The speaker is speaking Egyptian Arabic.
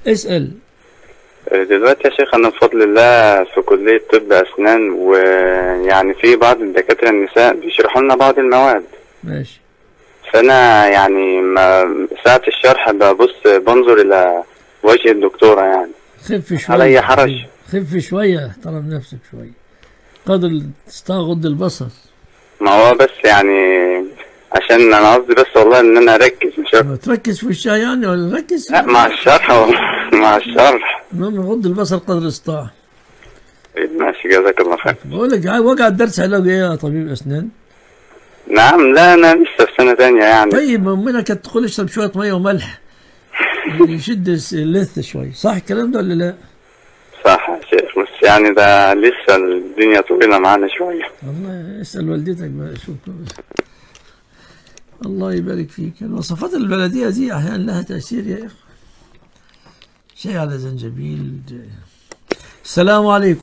اسأل دلوقتي يا شيخ أنا بفضل الله في كلية طب أسنان ويعني في بعض الدكاترة النساء بيشرحوا لنا بعض المواد ماشي فأنا يعني ما ساعة الشرح ببص بنظر إلى وجه الدكتورة يعني خف شوية علي حرج. خف شوية احترم نفسك شوية قدر تستطيع غض البصر ما هو بس يعني عشان أنا قصدي بس والله إن أنا أركز مش أكتر. ما تركز في وشها يعني ولا ركز لا مع الشرح والله مع الشرح المهم غض البصر قدر الاستطاعة ماشي جزاك الله خير بقول لك وقع الدرس علاج ايه يا طبيب اسنان نعم لا أنا لسه في سنة تانية يعني طيب امنا كانت تقول اشرب شويه ميه وملح يشد الس- اللثه شوي صح الكلام ده ولا لا؟ صح يا شيخ بس يعني ده لسه الدنيا طويلة معانا شوية والله اسال والدتك بقى شوف الله يبارك فيك الوصفات البلديه دي احيانا لها تاثير يا اخي شاي على زنجبيل السلام عليكم